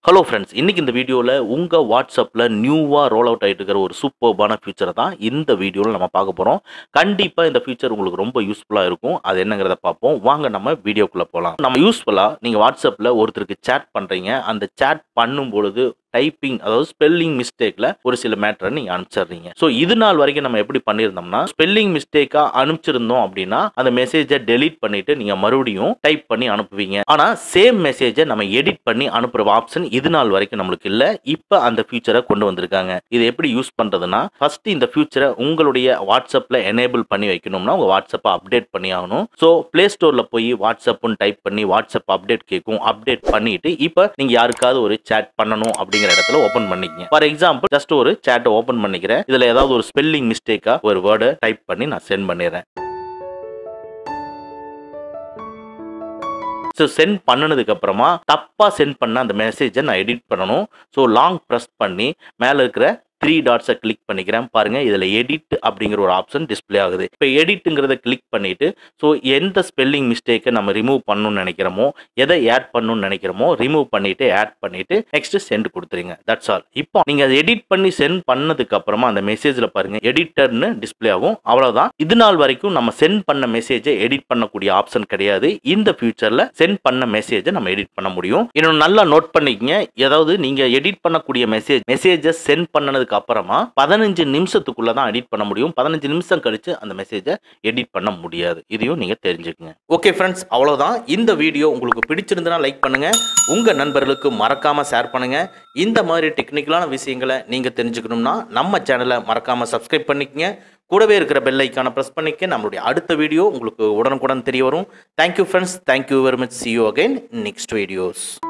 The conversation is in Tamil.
ஹலோ ஃப்ரெண்ட்ஸ் இன்னைக்கு இந்த வீடியோவில் உங்கள் வாட்ஸ்அப்பில் நியூவாக ரோல் அவுட் ஆகிட்டு இருக்கிற ஒரு சூப்பர்பான ஃபியூச்சரை தான் இந்த வீடியோவில் நம்ம பார்க்க போகிறோம் கண்டிப்பாக இந்த ஃபியூச்சர் உங்களுக்கு ரொம்ப யூஸ்ஃபுல்லாக இருக்கும் அது என்னங்கிறத பார்ப்போம் வாங்க நம்ம வீடியோக்குள்ளே போகலாம் நம்ம யூஸ்ஃபுல்லாக நீங்கள் வாட்ஸ்அப்பில் ஒருத்தருக்கு சேட் பண்ணுறீங்க அந்த சேட் பண்ணும் பொழுது டைப்பிங் அதாவது ஸ்பெல்லிங் மிஸ்டேக்ல ஒரு சில மேட்டரை நீங்க அனுப்பிச்சிடுறீங்க ஸோ இது நாள் வரைக்கும் நம்ம எப்படி பண்ணியிருந்தோம்னா ஸ்பெல்லிங் மிஸ்டேக்கா அனுப்பிச்சிருந்தோம் அப்படின்னா அந்த மெசேஜை டெலீட் பண்ணிட்டு நீங்க மறுபடியும் டைப் பண்ணி அனுப்புவீங்க ஆனா சேம் மெசேஜை நம்ம எடிட் பண்ணி அனுப்புற ஆப்ஷன் இது நாள் வரைக்கும் நம்மளுக்கு இல்ல இப்ப அந்த ஃபியூச்சரை கொண்டு வந்திருக்காங்க இது எப்படி யூஸ் பண்றதுன்னா ஃபர்ஸ்ட் இந்த ஃபியூச்சரை உங்களுடைய வாட்ஸ்அப்ல எனேபிள் பண்ணி வைக்கணும்னா உங்க வாட்ஸ்அப்பை அப்டேட் பண்ணி ஆகணும் ஸோ பிளே ஸ்டோர்ல போய் வாட்ஸ்அப்னு டைப் பண்ணி வாட்ஸ்அப் அப்டேட் கேட்கும் அப்டேட் பண்ணிட்டு இப்போ நீங்க யாருக்காவது ஒரு சேட் பண்ணணும் அப்படிங்கிற இடத்துல ஓபன் பண்ணிக்கங்க ஃபார் எக்ஸாம்பிள் ஜஸ்ட் ஒரு சேட்டை ஓபன் பண்ணிக்கிறேன் இதுல ஏதாவது ஒரு ஸ்பெல்லிங் மிஸ்டேக்கா ஒரு வேர்டை டைப் பண்ணி நான் சென்ட் பண்ணிடுறேன் ஸோ சென்ட் பண்ணனதுக்கு அப்புறமா தப்பாக சென்ட் பண்ண அந்த மெசேஜை நான் எடிட் பண்ணணும் ஸோ லாங் ப்ரெஸ் பண்ணி மேலே இருக்கிற த்ரீ டாட்ஸை கிளிக் பண்ணிக்கிறேன் பாருங்க இதில் எடிட் அப்படிங்கிற ஒரு ஆப்ஷன் டிஸ்ப்ளே ஆகுது இப்போ எடிட்டுங்கிறத கிளிக் பண்ணிட்டு ஸோ எந்த ஸ்பெல்லிங் மிஸ்டேக்கை நம்ம ரிமூவ் பண்ணணும்னு நினைக்கிறோமோ எதை ஆட் பண்ணணும்னு நினைக்கிறோமோ ரிமூவ் பண்ணிட்டு ஆட் பண்ணிட்டு நெக்ஸ்ட் சென்ட் கொடுத்துருங்க தட்ஸ் ஆல் இப்போ நீங்க அதை எடிட் பண்ணி சென்ட் பண்ணதுக்கு அப்புறமா அந்த மெசேஜ்ல பாருங்க எடிட்டர்னு டிஸ்ப்ளே ஆகும் அவ்வளவுதான் இது நாள் வரைக்கும் நம்ம சென்ட் பண்ண மெசேஜை எடிட் பண்ணக்கூடிய ஆப்ஷன் கிடையாது இந்த ஃபியூச்சர்ல சென்ட் பண்ண மெசேஜை நம்ம எடிட் பண்ண முடியும் இன்னும் நல்லா நோட் பண்ணிக்கங்க ஏதாவது நீங்க எடிட் பண்ணக்கூடிய மெசேஜ் மெசேஜை சென்ட் பண்ணனதுக்கு அப்புறமா பதினஞ்சு நிமிஷத்துக்குள்ள தான் எடிட் பண்ண முடியும் பதினஞ்சு நிமிஷம் கழிச்சு அந்த மெசேஜை எடிட் பண்ண முடியாது இதையும் நீங்க தெரிஞ்சுக்கங்க ஓகே ஃப்ரெண்ட்ஸ் அவ்வளவுதான் இந்த வீடியோ உங்களுக்கு பிடிச்சிருந்தனா லைக் பண்ணுங்க உங்க நண்பர்களுக்கு மறக்காம ஷேர் பண்ணுங்க இந்த மாதிரி டெக்னிக்கலான விஷயங்களை நீங்க தெரிஞ்சுக்கணும்னா நம்ம சேனலை மறக்காம சப்ஸ்கிரைப் பண்ணிக்கங்க கூடவே இருக்கிற பெல் ஐக்கானை ப்ரெஸ் பண்ணிக்க நம்மளுடைய அடுத்த வீடியோ உங்களுக்கு உடனுக்குடன் தெரிய வரும் thank you friends thank you very much see you again next videos